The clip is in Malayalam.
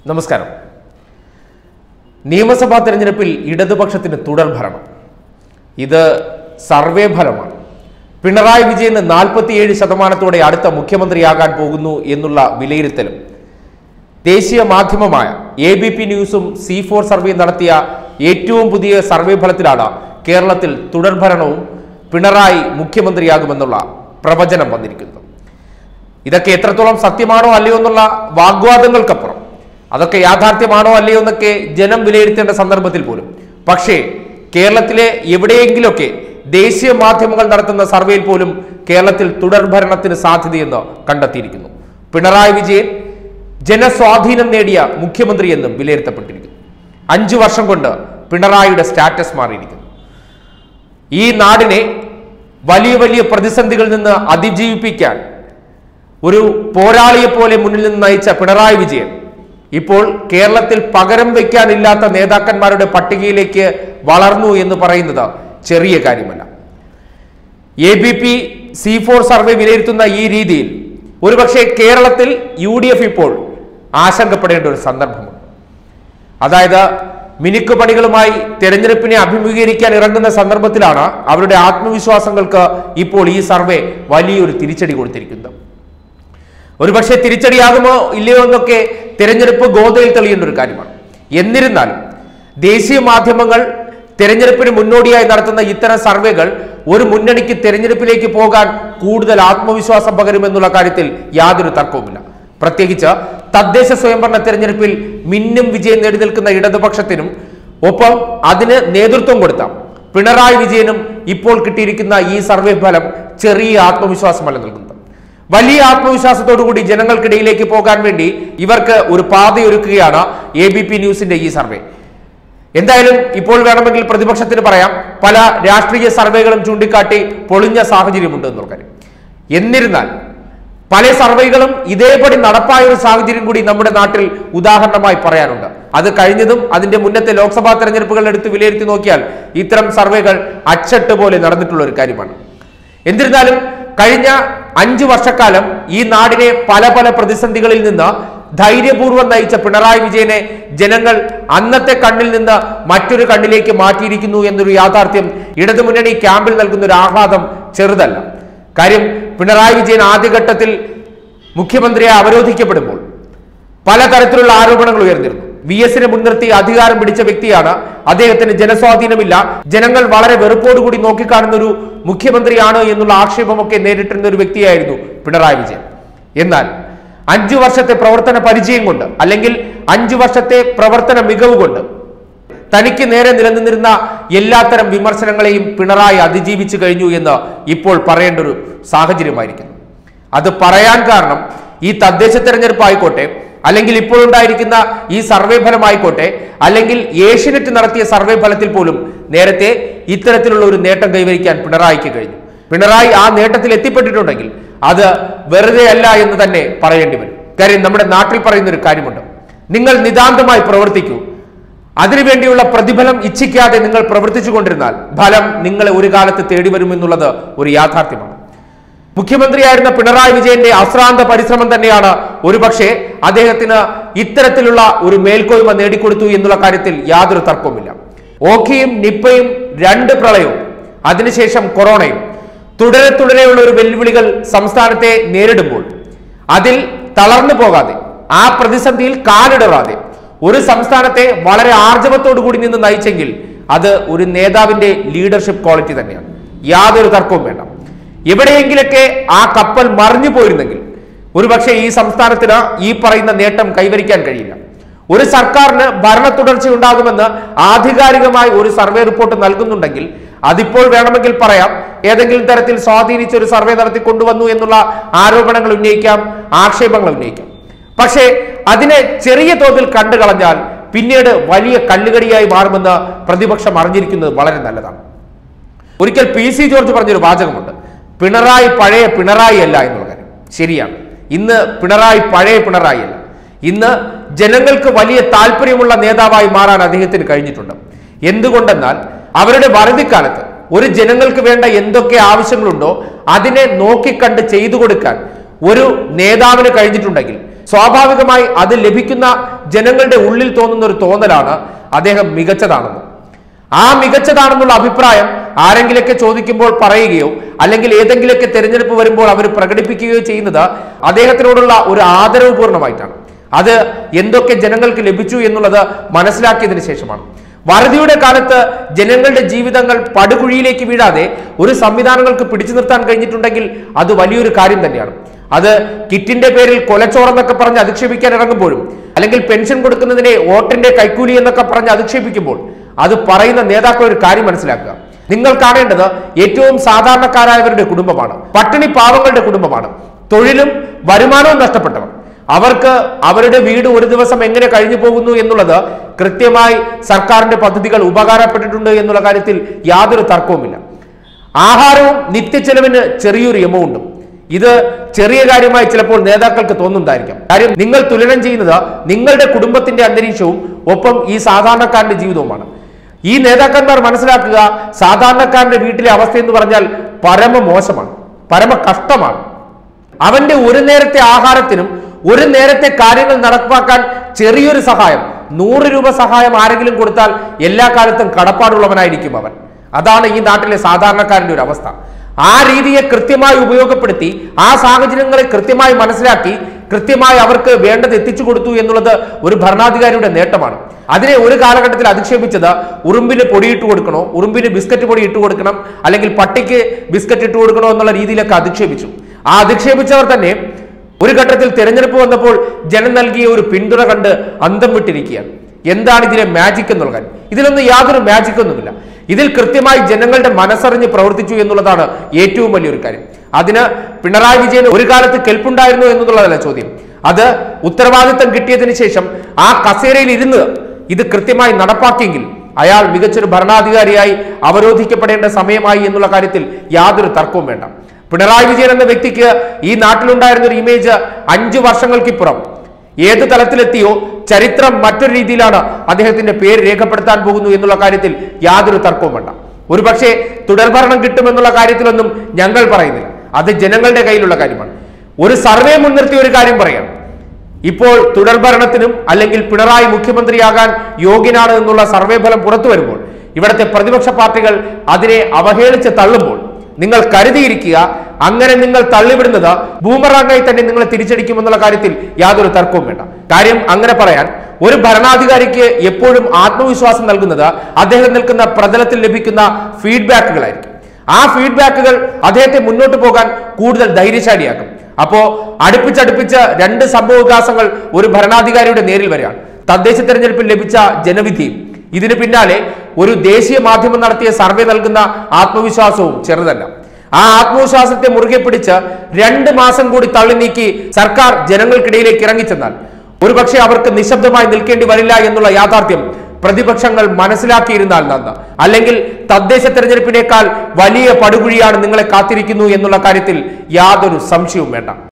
നമസ്കാരം നിയമസഭാ തെരഞ്ഞെടുപ്പിൽ ഇടതുപക്ഷത്തിന് തുടർ ഭരണം ഇത് സർവേ ഫലമാണ് പിണറായി വിജയന് നാൽപ്പത്തിയേഴ് ശതമാനത്തോടെ അടുത്ത മുഖ്യമന്ത്രിയാകാൻ പോകുന്നു എന്നുള്ള വിലയിരുത്തലും ദേശീയ മാധ്യമമായ എ ബി പി ന്യൂസും സി ഫോർ സർവേ നടത്തിയ ഏറ്റവും പുതിയ സർവേ ഫലത്തിലാണ് കേരളത്തിൽ തുടർഭരണവും പിണറായി മുഖ്യമന്ത്രിയാകുമെന്നുള്ള പ്രവചനം വന്നിരിക്കുന്നത് ഇതൊക്കെ എത്രത്തോളം സത്യമാണോ അല്ലയോ എന്നുള്ള വാഗ്വാദങ്ങൾക്കപ്പുറം അതൊക്കെ യാഥാർത്ഥ്യമാണോ അല്ലയോ എന്നൊക്കെ ജനം വിലയിരുത്തേണ്ട സന്ദർഭത്തിൽ പോലും പക്ഷേ കേരളത്തിലെ എവിടെയെങ്കിലുമൊക്കെ ദേശീയ മാധ്യമങ്ങൾ നടത്തുന്ന സർവേയിൽ പോലും കേരളത്തിൽ തുടർഭരണത്തിന് സാധ്യതയെന്ന് കണ്ടെത്തിയിരിക്കുന്നു പിണറായി വിജയൻ ജനസ്വാധീനം നേടിയ മുഖ്യമന്ത്രി എന്നും വിലയിരുത്തപ്പെട്ടിരിക്കുന്നു അഞ്ചു വർഷം കൊണ്ട് പിണറായിയുടെ സ്റ്റാറ്റസ് മാറിയിരിക്കുന്നു ഈ നാടിനെ വലിയ വലിയ പ്രതിസന്ധികളിൽ നിന്ന് അതിജീവിപ്പിക്കാൻ ഒരു പോരാളിയെ പോലെ മുന്നിൽ നിന്ന് നയിച്ച പിണറായി വിജയൻ ഇപ്പോൾ കേരളത്തിൽ പകരം വയ്ക്കാനില്ലാത്ത നേതാക്കന്മാരുടെ പട്ടികയിലേക്ക് വളർന്നു എന്ന് പറയുന്നത് ചെറിയ കാര്യമല്ല A B P C four survey വിലയിരുത്തുന്ന ഈ രീതിയിൽ ഒരുപക്ഷെ കേരളത്തിൽ യു ഡി എഫ് ഇപ്പോൾ ആശങ്കപ്പെടേണ്ട ഒരു സന്ദർഭമുണ്ട് അതായത് മിനുക്ക് പണികളുമായി തെരഞ്ഞെടുപ്പിനെ അഭിമുഖീകരിക്കാൻ ഇറങ്ങുന്ന സന്ദർഭത്തിലാണ് അവരുടെ ആത്മവിശ്വാസങ്ങൾക്ക് ഇപ്പോൾ ഈ സർവേ വലിയൊരു തിരിച്ചടി കൊടുത്തിരിക്കുന്നത് ഒരുപക്ഷെ തിരിച്ചടിയാകുമോ ഇല്ലയോ എന്നൊക്കെ തിരഞ്ഞെടുപ്പ് ഗോതയിൽ തെളിയേണ്ട ഒരു കാര്യമാണ് എന്നിരുന്നാലും ദേശീയ മാധ്യമങ്ങൾ തെരഞ്ഞെടുപ്പിന് മുന്നോടിയായി നടത്തുന്ന ഇത്തരം സർവേകൾ ഒരു മുന്നണിക്ക് തെരഞ്ഞെടുപ്പിലേക്ക് പോകാൻ കൂടുതൽ ആത്മവിശ്വാസം പകരുമെന്നുള്ള കാര്യത്തിൽ യാതൊരു തർക്കവുമില്ല പ്രത്യേകിച്ച് തദ്ദേശ സ്വയംഭരണ തെരഞ്ഞെടുപ്പിൽ മിന്നും വിജയം നേടി നിൽക്കുന്ന ഇടതുപക്ഷത്തിനും ഒപ്പം അതിന് നേതൃത്വം കൊടുത്ത പിണറായി വിജയനും ഇപ്പോൾ കിട്ടിയിരിക്കുന്ന ഈ സർവേ ഫലം ചെറിയ ആത്മവിശ്വാസമല്ല നൽകുന്നത് വലിയ ആത്മവിശ്വാസത്തോടുകൂടി ജനങ്ങൾക്കിടയിലേക്ക് പോകാൻ വേണ്ടി ഇവർക്ക് ഒരു പാതയൊരുക്കുകയാണ് എ ബി പി ന്യൂസിന്റെ ഈ സർവേ എന്തായാലും ഇപ്പോൾ വേണമെങ്കിൽ പ്രതിപക്ഷത്തിന് പറയാം പല രാഷ്ട്രീയ സർവേകളും ചൂണ്ടിക്കാട്ടി പൊളിഞ്ഞ സാഹചര്യമുണ്ട് എന്നുള്ള കാര്യം എന്നിരുന്നാൽ പല സർവേകളും ഇതേപടി നടപ്പായ ഒരു സാഹചര്യം കൂടി നമ്മുടെ നാട്ടിൽ ഉദാഹരണമായി പറയാനുണ്ട് അത് കഴിഞ്ഞതും അതിന്റെ മുന്നത്തെ ലോക്സഭാ തെരഞ്ഞെടുപ്പുകൾ എടുത്ത് വിലയിരുത്തി നോക്കിയാൽ ഇത്തരം സർവേകൾ അച്ചട്ട് പോലെ നടന്നിട്ടുള്ള ഒരു കാര്യമാണ് എന്നിരുന്നാലും കഴിഞ്ഞ അഞ്ചു വർഷക്കാലം ഈ നാടിനെ പല പല പ്രതിസന്ധികളിൽ നിന്ന് ധൈര്യപൂർവ്വം നയിച്ച പിണറായി വിജയനെ ജനങ്ങൾ അന്നത്തെ കണ്ണിൽ നിന്ന് മറ്റൊരു കണ്ണിലേക്ക് മാറ്റിയിരിക്കുന്നു എന്നൊരു യാഥാർത്ഥ്യം ഇടതുമുന്നണി ക്യാമ്പിൽ നൽകുന്ന ഒരു ആഹ്ലാദം ചെറുതല്ല കാര്യം പിണറായി വിജയൻ ആദ്യഘട്ടത്തിൽ മുഖ്യമന്ത്രിയെ അവരോധിക്കപ്പെടുമ്പോൾ പലതരത്തിലുള്ള ആരോപണങ്ങൾ ഉയർന്നിരുന്നു വി എസിനെ മുൻനിർത്തി അധികാരം പിടിച്ച വ്യക്തിയാണ് അദ്ദേഹത്തിന് ജനസ്വാധീനമില്ല ജനങ്ങൾ വളരെ വെറുപ്പോടുകൂടി നോക്കിക്കാണുന്ന ഒരു മുഖ്യമന്ത്രിയാണ് എന്നുള്ള ആക്ഷേപമൊക്കെ നേരിട്ടിരുന്ന ഒരു വ്യക്തിയായിരുന്നു പിണറായി വിജയൻ എന്നാൽ അഞ്ചു വർഷത്തെ പ്രവർത്തന പരിചയം കൊണ്ട് അല്ലെങ്കിൽ അഞ്ചു വർഷത്തെ പ്രവർത്തന മികവ് കൊണ്ട് തനിക്ക് നേരെ നിലനിന്നിരുന്ന എല്ലാത്തരം വിമർശനങ്ങളെയും പിണറായി അതിജീവിച്ചു കഴിഞ്ഞു എന്ന് ഇപ്പോൾ പറയേണ്ട ഒരു സാഹചര്യമായിരിക്കുന്നു അത് പറയാൻ കാരണം ഈ തദ്ദേശ തെരഞ്ഞെടുപ്പ് ആയിക്കോട്ടെ അല്ലെങ്കിൽ ഇപ്പോൾ ഉണ്ടായിരിക്കുന്ന ഈ സർവേ ഫലമായിക്കോട്ടെ അല്ലെങ്കിൽ ഏഷ്യനെറ്റ് നടത്തിയ സർവേ ഫലത്തിൽ പോലും നേരത്തെ ഇത്തരത്തിലുള്ള ഒരു നേട്ടം കൈവരിക്കാൻ പിണറായിക്ക് കഴിഞ്ഞു പിണറായി ആ നേട്ടത്തിൽ എത്തിപ്പെട്ടിട്ടുണ്ടെങ്കിൽ അത് വെറുതെ അല്ല എന്ന് തന്നെ പറയേണ്ടി വരും കാര്യം നമ്മുടെ നാട്ടിൽ പറയുന്ന ഒരു കാര്യമുണ്ട് നിങ്ങൾ നിതാന്തമായി പ്രവർത്തിക്കൂ അതിനുവേണ്ടിയുള്ള പ്രതിഫലം ഇച്ഛിക്കാതെ നിങ്ങൾ പ്രവർത്തിച്ചു കൊണ്ടിരുന്നാൽ ഫലം നിങ്ങളെ ഒരു കാലത്ത് തേടി വരുമെന്നുള്ളത് ഒരു യാഥാർത്ഥ്യമാണ് മുഖ്യമന്ത്രിയായിരുന്ന പിണറായി വിജയന്റെ അശ്രാന്ത പരിശ്രമം തന്നെയാണ് ഒരുപക്ഷെ അദ്ദേഹത്തിന് ഇത്തരത്തിലുള്ള ഒരു മേൽക്കോയ്മ നേടിക്കൊടുത്തു എന്നുള്ള കാര്യത്തിൽ യാതൊരു തർക്കവുമില്ല ഓഖിയും നിപ്പയും രണ്ട് പ്രളയവും അതിനുശേഷം കൊറോണയും തുടരെ തുടരെയുള്ള ഒരു വെല്ലുവിളികൾ സംസ്ഥാനത്തെ നേരിടുമ്പോൾ അതിൽ തളർന്നു പോകാതെ ആ പ്രതിസന്ധിയിൽ കാലിടറാതെ ഒരു സംസ്ഥാനത്തെ വളരെ ആർജവത്തോടു കൂടി നിന്ന് നയിച്ചെങ്കിൽ അത് ഒരു നേതാവിന്റെ ലീഡർഷിപ്പ് ക്വാളിറ്റി തന്നെയാണ് യാതൊരു തർക്കവും വേണ്ട എവിടെയെങ്കിലൊക്കെ ആ കപ്പൽ മറിഞ്ഞു പോയിരുന്നെങ്കിൽ ഒരുപക്ഷെ ഈ സംസ്ഥാനത്തിന് ഈ പറയുന്ന നേട്ടം കൈവരിക്കാൻ കഴിയില്ല ഒരു സർക്കാരിന് ഭരണ തുടർച്ച ഉണ്ടാകുമെന്ന് ആധികാരികമായി ഒരു സർവേ റിപ്പോർട്ട് നൽകുന്നുണ്ടെങ്കിൽ അതിപ്പോൾ വേണമെങ്കിൽ പറയാം ഏതെങ്കിലും തരത്തിൽ സ്വാധീനിച്ച ഒരു സർവേ നടത്തി കൊണ്ടുവന്നു എന്നുള്ള ആരോപണങ്ങൾ ഉന്നയിക്കാം ആക്ഷേപങ്ങൾ ഉന്നയിക്കാം പക്ഷേ അതിനെ ചെറിയ തോതിൽ കണ്ടു കളഞ്ഞാൽ പിന്നീട് വലിയ കല്ലുകടിയായി മാറുമെന്ന് പ്രതിപക്ഷം അറിഞ്ഞിരിക്കുന്നത് വളരെ നല്ലതാണ് ഒരിക്കൽ പി സി ജോർജ് പറഞ്ഞൊരു വാചകമുണ്ട് പിണറായി പഴയ പിണറായി അല്ല എന്നുള്ള കാര്യം ശരിയാണ് ഇന്ന് പിണറായി പഴയ പിണറായി അല്ല ഇന്ന് ജനങ്ങൾക്ക് വലിയ താല്പര്യമുള്ള നേതാവായി മാറാൻ അദ്ദേഹത്തിന് കഴിഞ്ഞിട്ടുണ്ട് എന്തുകൊണ്ടെന്നാൽ അവരുടെ വറുതിക്കാലത്ത് ഒരു ജനങ്ങൾക്ക് വേണ്ട എന്തൊക്കെ ആവശ്യങ്ങളുണ്ടോ അതിനെ നോക്കിക്കണ്ട് ചെയ്തു കൊടുക്കാൻ ഒരു നേതാവിന് കഴിഞ്ഞിട്ടുണ്ടെങ്കിൽ സ്വാഭാവികമായി അത് ലഭിക്കുന്ന ജനങ്ങളുടെ ഉള്ളിൽ തോന്നുന്ന ഒരു തോന്നലാണ് അദ്ദേഹം മികച്ചതാണെന്ന് ആ മികച്ചതാണെന്നുള്ള അഭിപ്രായം ആരെങ്കിലൊക്കെ ചോദിക്കുമ്പോൾ പറയുകയോ അല്ലെങ്കിൽ ഏതെങ്കിലുമൊക്കെ തെരഞ്ഞെടുപ്പ് വരുമ്പോൾ അവർ പ്രകടിപ്പിക്കുകയോ ചെയ്യുന്നത് അദ്ദേഹത്തിനോടുള്ള ഒരു ആദരവ് പൂർണ്ണമായിട്ടാണ് അത് എന്തൊക്കെ ജനങ്ങൾക്ക് ലഭിച്ചു എന്നുള്ളത് മനസ്സിലാക്കിയതിനു ശേഷമാണ് വറുതിയുടെ കാലത്ത് ജനങ്ങളുടെ ജീവിതങ്ങൾ പടുകുഴിയിലേക്ക് വീഴാതെ ഒരു സംവിധാനങ്ങൾക്ക് പിടിച്ചു നിർത്താൻ കഴിഞ്ഞിട്ടുണ്ടെങ്കിൽ അത് വലിയൊരു കാര്യം തന്നെയാണ് അത് കിറ്റിന്റെ പേരിൽ കൊലച്ചോറെന്നൊക്കെ പറഞ്ഞ് അധിക്ഷേപിക്കാൻ ഇറങ്ങുമ്പോഴും അല്ലെങ്കിൽ പെൻഷൻ കൊടുക്കുന്നതിനെ വോട്ടിന്റെ കൈക്കൂലി എന്നൊക്കെ പറഞ്ഞ് അധിക്ഷേപിക്കുമ്പോൾ അത് പറയുന്ന നേതാക്കൾ ഒരു കാര്യം മനസ്സിലാക്കുക നിങ്ങൾ കാണേണ്ടത് ഏറ്റവും സാധാരണക്കാരായവരുടെ കുടുംബമാണ് പട്ടിണി പാവങ്ങളുടെ കുടുംബമാണ് തൊഴിലും വരുമാനവും നഷ്ടപ്പെട്ടവർ അവർക്ക് അവരുടെ വീട് ഒരു ദിവസം എങ്ങനെ കഴിഞ്ഞു പോകുന്നു എന്നുള്ളത് കൃത്യമായി സർക്കാരിന്റെ പദ്ധതികൾ ഉപകാരപ്പെട്ടിട്ടുണ്ട് എന്നുള്ള കാര്യത്തിൽ യാതൊരു തർക്കവുമില്ല ആഹാരവും നിത്യച്ചെലവിന് ചെറിയൊരു എമൗണ്ടും ഇത് ചെറിയ കാര്യമായി ചിലപ്പോൾ നേതാക്കൾക്ക് തോന്നുന്നതായിരിക്കാം കാര്യം നിങ്ങൾ തുലനം ചെയ്യുന്നത് നിങ്ങളുടെ കുടുംബത്തിന്റെ അന്തരീക്ഷവും ഒപ്പം ഈ സാധാരണക്കാരന്റെ ജീവിതവുമാണ് ഈ നേതാക്കന്മാർ മനസ്സിലാക്കുക സാധാരണക്കാരന്റെ വീട്ടിലെ അവസ്ഥ എന്ന് പറഞ്ഞാൽ പരമ മോശമാണ് പരമ കഷ്ടമാണ് അവന്റെ ഒരു നേരത്തെ ആഹാരത്തിനും ഒരു നേരത്തെ കാര്യങ്ങൾ നടപ്പാക്കാൻ ചെറിയൊരു സഹായം നൂറ് രൂപ സഹായം ആരെങ്കിലും കൊടുത്താൽ എല്ലാ കാലത്തും കടപ്പാടുള്ളവനായിരിക്കും അവൻ അതാണ് ഈ നാട്ടിലെ സാധാരണക്കാരന്റെ ഒരു അവസ്ഥ ആ രീതിയെ കൃത്യമായി ഉപയോഗപ്പെടുത്തി ആ സാഹചര്യങ്ങളെ കൃത്യമായി മനസ്സിലാക്കി കൃത്യമായി അവർക്ക് വേണ്ടത് എത്തിച്ചു കൊടുത്തു എന്നുള്ളത് ഒരു ഭരണാധികാരിയുടെ നേട്ടമാണ് അതിനെ ഒരു കാലഘട്ടത്തിൽ അധിക്ഷേപിച്ചത് ഉറുമ്പിന് പൊടിയിട്ട് കൊടുക്കണോ ഉറുമ്പിന് ബിസ്ക്കറ്റ് പൊടി ഇട്ട് കൊടുക്കണം അല്ലെങ്കിൽ പട്ടിക്ക് ബിസ്ക്കറ്റ് ഇട്ട് കൊടുക്കണോ എന്നുള്ള രീതിയിലൊക്കെ അധിക്ഷേപിച്ചു ആ അധിക്ഷേപിച്ചവർ തന്നെ ഒരു ഘട്ടത്തിൽ തെരഞ്ഞെടുപ്പ് വന്നപ്പോൾ ജനം നൽകിയ ഒരു പിന്തുണ കണ്ട് അന്തം വിട്ടിരിക്കുകയാണ് എന്താണ് ഇതിലെ മാജിക് എന്നുള്ള കാര്യം ഇതിലൊന്നും യാതൊരു മാജിക് ഒന്നുമില്ല ഇതിൽ കൃത്യമായി ജനങ്ങളുടെ മനസ്സറിഞ്ഞ് പ്രവർത്തിച്ചു എന്നുള്ളതാണ് ഏറ്റവും വലിയൊരു കാര്യം അതിന് പിണറായി വിജയൻ ഒരു കാലത്ത് കെൽപ്പുണ്ടായിരുന്നു എന്നുള്ളതല്ല ചോദ്യം അത് ഉത്തരവാദിത്തം കിട്ടിയതിന് ശേഷം ആ കസേരയിൽ ഇരുന്ന് ഇത് കൃത്യമായി നടപ്പാക്കിയെങ്കിൽ അയാൾ മികച്ചൊരു ഭരണാധികാരിയായി അവരോധിക്കപ്പെടേണ്ട സമയമായി എന്നുള്ള കാര്യത്തിൽ യാതൊരു തർക്കവും വേണ്ട പിണറായി വിജയൻ എന്ന വ്യക്തിക്ക് ഈ നാട്ടിലുണ്ടായിരുന്ന ഒരു ഇമേജ് അഞ്ചു വർഷങ്ങൾക്കിപ്പുറം ഏത് തലത്തിലെത്തിയോ ചരിത്രം മറ്റൊരു രീതിയിലാണ് അദ്ദേഹത്തിന്റെ പേര് രേഖപ്പെടുത്താൻ പോകുന്നു എന്നുള്ള കാര്യത്തിൽ യാതൊരു തർക്കവും വേണ്ട ഒരുപക്ഷെ തുടർഭരണം കിട്ടുമെന്നുള്ള കാര്യത്തിലൊന്നും ഞങ്ങൾ പറയുന്നില്ല അത് ജനങ്ങളുടെ കയ്യിലുള്ള കാര്യമാണ് ഒരു സർവേ മുൻനിർത്തി ഒരു കാര്യം പറയാം ഇപ്പോൾ തുടർഭരണത്തിനും അല്ലെങ്കിൽ പിണറായി മുഖ്യമന്ത്രിയാകാൻ യോഗ്യനാണ് എന്നുള്ള സർവേ ഫലം പുറത്തു വരുമ്പോൾ ഇവിടുത്തെ പ്രതിപക്ഷ പാർട്ടികൾ അതിനെ അവഹേളിച്ച് തള്ളുമ്പോൾ നിങ്ങൾ കരുതിയിരിക്കുക അങ്ങനെ നിങ്ങൾ തള്ളിവിടുന്നത് ബൂമറാങ്ങായി തന്നെ നിങ്ങളെ തിരിച്ചടിക്കുമെന്നുള്ള കാര്യത്തിൽ യാതൊരു തർക്കവും വേണ്ട കാര്യം അങ്ങനെ പറയാൻ ഒരു ഭരണാധികാരിക്ക് എപ്പോഴും ആത്മവിശ്വാസം നൽകുന്നത് അദ്ദേഹം നിൽക്കുന്ന പ്രതലത്തിൽ ലഭിക്കുന്ന ഫീഡ്ബാക്കുകളായിരിക്കും ആ ഫീഡ്ബാക്കുകൾ അദ്ദേഹത്തെ മുന്നോട്ട് പോകാൻ കൂടുതൽ ധൈര്യശാലിയാക്കും അപ്പോ അടുപ്പിച്ചടുപ്പിച്ച് രണ്ട് സംഭവവികാസങ്ങൾ ഒരു ഭരണാധികാരിയുടെ നേരിൽ വരികയാണ് തദ്ദേശ തെരഞ്ഞെടുപ്പിൽ ലഭിച്ച ജനവിധിയും ഇതിന് പിന്നാലെ ഒരു ദേശീയ മാധ്യമം നടത്തിയ സർവേ നൽകുന്ന ആത്മവിശ്വാസവും ചെറുതല്ല ആ ആത്മവിശ്വാസത്തെ മുറുകെ പിടിച്ച് രണ്ട് മാസം കൂടി തള്ളി നീക്കി സർക്കാർ ജനങ്ങൾക്കിടയിലേക്ക് ഇറങ്ങിച്ചെന്നാൽ ഒരുപക്ഷെ അവർക്ക് നിശബ്ദമായി നിൽക്കേണ്ടി വരില്ല എന്നുള്ള യാഥാർത്ഥ്യം പ്രതിപക്ഷങ്ങൾ മനസ്സിലാക്കിയിരുന്നാൽ നന്ന് അല്ലെങ്കിൽ തദ്ദേശ തെരഞ്ഞെടുപ്പിനേക്കാൾ വലിയ പടുകുഴിയാണ് നിങ്ങളെ കാത്തിരിക്കുന്നു എന്നുള്ള കാര്യത്തിൽ യാതൊരു സംശയവും വേണ്ട